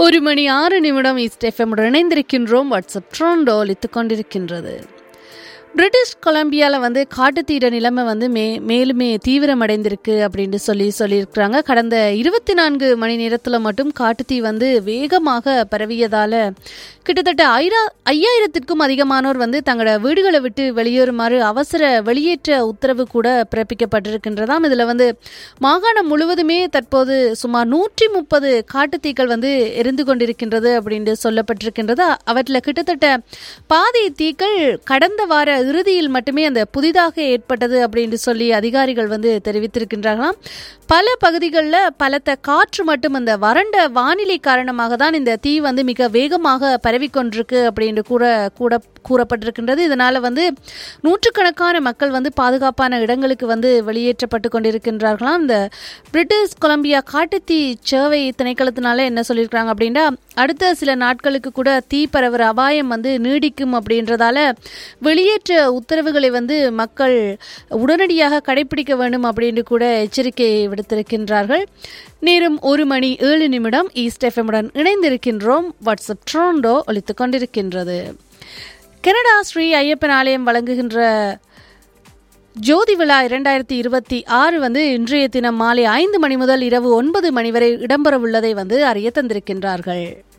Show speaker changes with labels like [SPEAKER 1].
[SPEAKER 1] ஒரு மணி ஆறு நிமிடம் ஈஸ்ட் எஃப்எம்முடன் இணைந்திருக்கின்றோம் வாட்ஸ்அப் ட்ரோண்டோ ஒலித்துக் கொண்டிருக்கின்றது பிரிட்டிஷ் கொலம்பியாவில் வந்து காட்டுத்தீர நிலைமை வந்து மே மேலுமே தீவிரமடைந்திருக்கு அப்படின்னு சொல்லி சொல்லியிருக்கிறாங்க கடந்த இருபத்தி நான்கு மணி நேரத்தில் மட்டும் காட்டுத்தீ வந்து வேகமாக பரவியதால் கிட்டத்தட்ட ஐரா ஐயாயிரத்திற்கும் அதிகமானோர் வந்து தங்களோட வீடுகளை விட்டு வெளியேறுமாறு அவசர வெளியேற்ற உத்தரவு கூட பிறப்பிக்கப்பட்டிருக்கின்றதாம் இதில் வந்து மாகாணம் முழுவதுமே தற்போது சுமார் நூற்றி முப்பது காட்டுத்தீக்கள் வந்து எரிந்து கொண்டிருக்கின்றது அப்படின்னு சொல்லப்பட்டிருக்கின்றது அவற்றில் கிட்டத்தட்ட பாதி தீக்கள் கடந்த வார இறுதியில் மட்டுமே அந்த புதிதாக ஏற்பட்டது அப்படின்னு சொல்லி அதிகாரிகள் வந்து தெரிவித்திருக்கின்றார்களாம் பல பகுதிகளில் பலத்த காற்று மட்டும் அந்த வறண்ட வானிலை காரணமாக தான் இந்த தீ வந்து மிக வேகமாக பரவிக்கொண்டிருக்கு அப்படின்னு கூட கூட கூறப்பட்டிருக்கின்றது இதனால வந்து நூற்றுக்கணக்கான மக்கள் வந்து பாதுகாப்பான இடங்களுக்கு வந்து வெளியேற்றப்பட்டு கொண்டிருக்கின்றார்களாம் இந்த பிரிட்டிஷ் கொலம்பியா காட்டுத்தீ சேவை திணைக்களத்தினால என்ன சொல்லியிருக்கிறாங்க அப்படின்னா அடுத்த சில நாட்களுக்கு கூட தீ பரவுற அபாயம் வந்து நீடிக்கும் அப்படின்றதால வெளியேற்ற உத்தரவுகளை வந்து மக்கள் உடனடியாக கடைபிடிக்க வேண்டும் அப்படின்னு கூட எச்சரிக்கை விடுத்திருக்கின்றார்கள் நேரம் ஒரு மணி ஏழு நிமிடம் ஈஸ்ட் எஃப்எம்முடன் இணைந்திருக்கின்றோம் வாட்ஸ்அப் ட்ரோண்டோ ஒலித்துக் கொண்டிருக்கின்றது கனடா ஸ்ரீ ஐயப்பன் ஆலயம் வழங்குகின்ற ஜோதி விழா இரண்டாயிரத்தி இருபத்தி ஆறு வந்து இன்றைய தினம் மாலை ஐந்து மணி முதல் இரவு ஒன்பது மணி வரை இடம்பெறவுள்ளதை வந்து அறிய தந்திருக்கின்றார்கள்